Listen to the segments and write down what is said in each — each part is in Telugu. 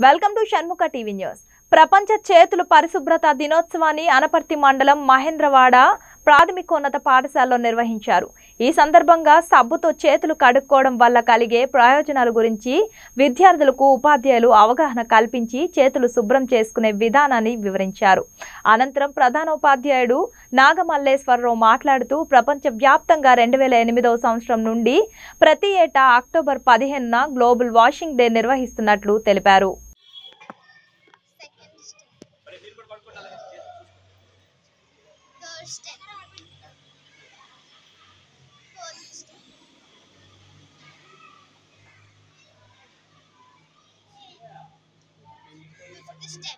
Welcome to Shanmukha TV news ప్రపంచ చేతుల పరిశుభ్రత దినోత్సవాన్ని అనపర్తి మండలం మహేంద్రవాడ ప్రాథమికోన్నత పాఠశాలలో నిర్వహించారు ఈ సందర్భంగా సబ్బుతో చేతులు కడుక్కోవడం వల్ల కలిగే ప్రయోజనాల గురించి విద్యార్థులకు ఉపాధ్యాయులు అవగాహన కల్పించి చేతులు శుభ్రం చేసుకునే విధానాన్ని వివరించారు అనంతరం ప్రధానోపాధ్యాయుడు నాగమల్లేశ్వరరావు మాట్లాడుతూ ప్రపంచ వ్యాప్తంగా రెండు వేల ఎనిమిదవ సంవత్సరం నుండి ప్రతి ఏటా అక్టోబర్ పదిహేనున గ్లోబల్ వాషింగ్ డే నిర్వహిస్తున్నట్లు తెలిపారు Second step. Third step. Fourth step. Fifth step.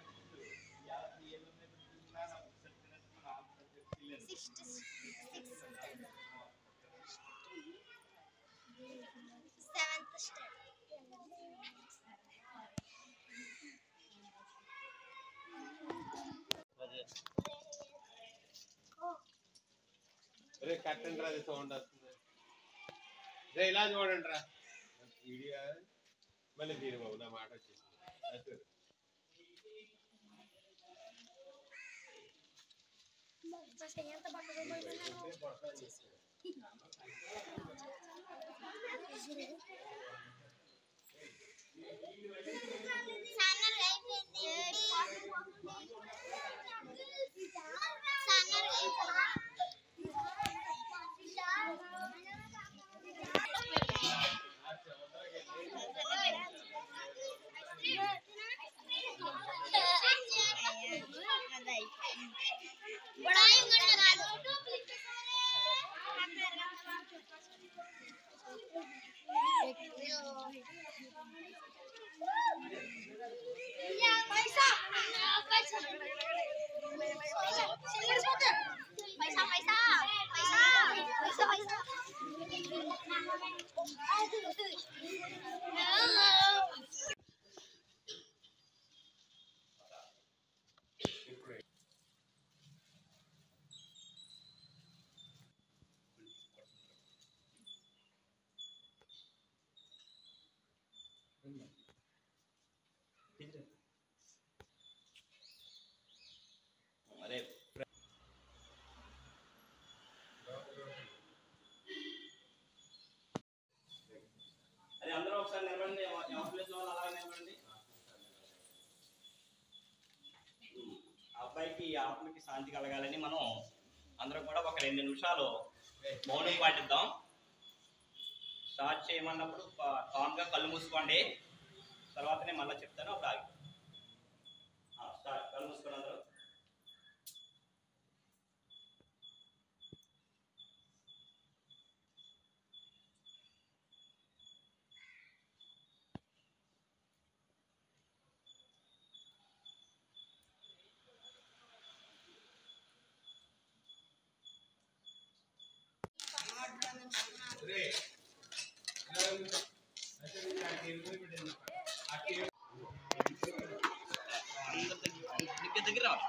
Sixth, sixth step. Seventh step. రే కట్టండి రా అది సౌండ్ వస్తుంది రే ఇలా చూడండి రా వీడియో మళ్ళీ తీరు బాబు నా మాట వచ్చేసింది అటు. సన్నర్ అయిపోయింది సన్నర్ बड़ाई करना पैसा पैसा पैसा पैसा पैसा पैसा అది అందరూ ఒకసారి నిలబడండి ఎవ- ఎవరి ప్లేస్ లో వాళ్ళు అలాగే నిలబడండి ఆ అబ్బాయికి ఈ ఆత్మకి శాంతి కలగాలని మనం అందరం కూడా ఒక రెండు నిమిషాలు మౌనం పాటిద్దాం స్టార్ట్ చేయమన్నప్పుడు కామ్ గా కళ్ళు మూసుకోండి తర్వాత నేను మళ్ళీ చెప్తాను అప్పుడు ఆగి ఆ, స్టార్ట్ కళ్ళు మూసుకోండి అందరూ రే ఇలా ఉంది. అటు ఇటు అటు ఇటు పెట్టండి. అటు ఇటు. అందరి దగ్గర దగ్గర దగ్గర రావాలి.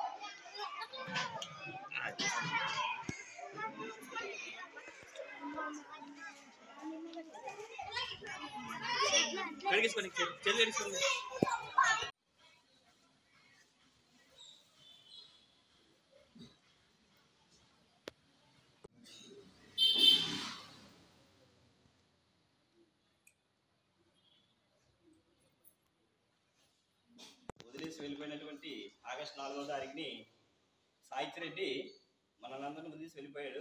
కడిగేసుకోండి చెల్లి కడిగేసుకోండి వదిలేసి వెళ్ళిపోయినటువంటి ఆగస్టు నాలుగో తారీఖుని సాహిత్య రెడ్డి మనందరిని వదిలేసి వెళ్ళిపోయాడు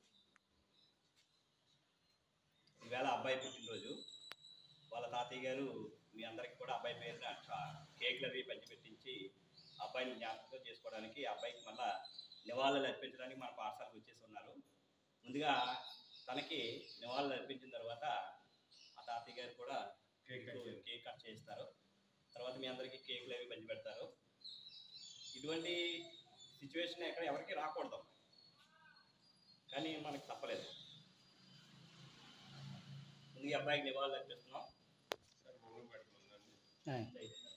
ఈవేళ అబ్బాయి పుట్టినరోజు వాళ్ళ తాతయ్య గారు మీ అందరికి కూడా అబ్బాయి పేరున చా- కేకులు అవి పంచిపెట్టించి అబ్బాయిని జ్ఞాపకం చేసుకోవడానికి అబ్బాయికి మళ్ళా నివాళులు అర్పించడానికి మన పాఠశాలకు వచ్చేసి ఉన్నారు ముందుగా తనకి నివాళులు అర్పించిన తర్వాత ఆ తాతయ్య గారు కూడా కేక్ కేక్ కట్ చేస్తారు తర్వాత మీ అందరికీ కేకులు అవి పంచి పెడతారు ఇటువంటి సిచ్యువేషన్ ఎక్కడ ఎవరికి రాకూడదు కానీ మనకు తప్పలేదు ముందు ఈ అబ్బాయికి నివాళులు అర్పిస్తున్నాం సార్ మొహం పెట్టుకుందండి. దయచేసి.